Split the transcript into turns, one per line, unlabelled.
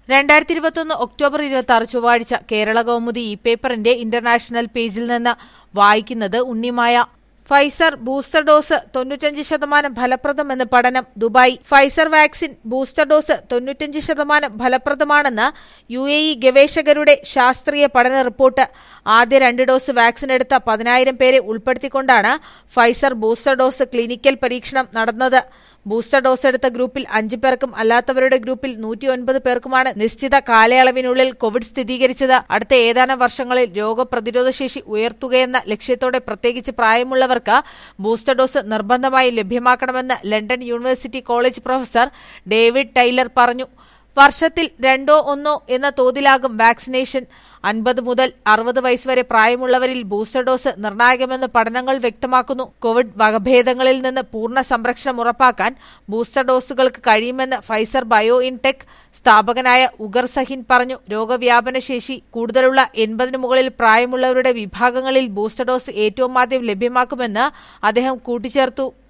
രണ്ടായിരത്തി ഇരുപത്തൊന്ന് ഒക്ടോബർ ഇരുപത്തി ആറ് ചൊവ്വാഴ്ച കേരള കൗമുദി ഇ പേപ്പറിന്റെ ഇന്റർനാഷണൽ പേജിൽ നിന്ന് വായിക്കുന്നത് ഉണ്ണിമായ ഫൈസർ ബൂസ്റ്റർ ഡോസ് തൊണ്ണൂറ്റഞ്ച് ശതമാനം ഫലപ്രദമെന്ന് പഠനം Dubai Pfizer vaccine booster dose തൊണ്ണൂറ്റഞ്ച് ശതമാനം ഫലപ്രദമാണെന്ന് യു എ ഇ ഗവേഷകരുടെ ശാസ്ത്രീയ പഠന റിപ്പോർട്ട് ആദ്യ രണ്ട് ഡോസ് വാക്സിൻ എടുത്ത പതിനായിരം പേരെ ഉൾപ്പെടുത്തിക്കൊണ്ടാണ് ഫൈസർ ബൂസ്റ്റർ ഡോസ് ക്ലിനിക്കൽ പരീക്ഷണം നടന്നത് ബൂസ്റ്റർ ഡോസ് എടുത്ത ഗ്രൂപ്പിൽ അഞ്ചു പേർക്കും അല്ലാത്തവരുടെ ഗ്രൂപ്പിൽ നൂറ്റിയൊൻപത് പേർക്കുമാണ് നിശ്ചിത കാലയളവിനുള്ളിൽ കോവിഡ് സ്ഥിരീകരിച്ചത് അടുത്ത ഏതാനും വർഷങ്ങളിൽ രോഗപ്രതിരോധ ശേഷി ഉയർത്തുകയെന്ന ലക്ഷ്യത്തോടെ പ്രത്യേകിച്ച് പ്രായമുള്ളവർക്ക് ബൂസ്റ്റർ ഡോസ് നിർബന്ധമായി ലഭ്യമാക്കണമെന്ന് London university college professor David Tyler പറഞ്ഞു വർഷത്തിൽ രണ്ടോ ഒന്നോ എന്ന തോതിലാകും വാക്സിനേഷൻ അൻപത് മുതൽ അറുപത് വയസ്സ് വരെ പ്രായമുള്ളവരിൽ ബൂസ്റ്റർ ഡോസ് നിർണായകമെന്ന് പഠനങ്ങൾ വ്യക്തമാക്കുന്നു കോവിഡ് വകഭേദങ്ങളിൽ നിന്ന് പൂർണ്ണ സംരക്ഷണം ഉറപ്പാക്കാൻ ബൂസ്റ്റർ ഡോസുകൾക്ക് കഴിയുമെന്ന് ഫൈസർ ബയോ ഇൻടെക് സ്ഥാപകനായ ഉഗർ സഹിൻ പറഞ്ഞു രോഗവ്യാപന ശേഷി കൂടുതലുള്ള എൺപതിനു മുകളിൽ പ്രായമുള്ളവരുടെ വിഭാഗങ്ങളിൽ ബൂസ്റ്റർ ഡോസ് ഏറ്റവും ആദ്യം ലഭ്യമാക്കുമെന്ന് അദ്ദേഹം കൂട്ടിച്ചേർത്തു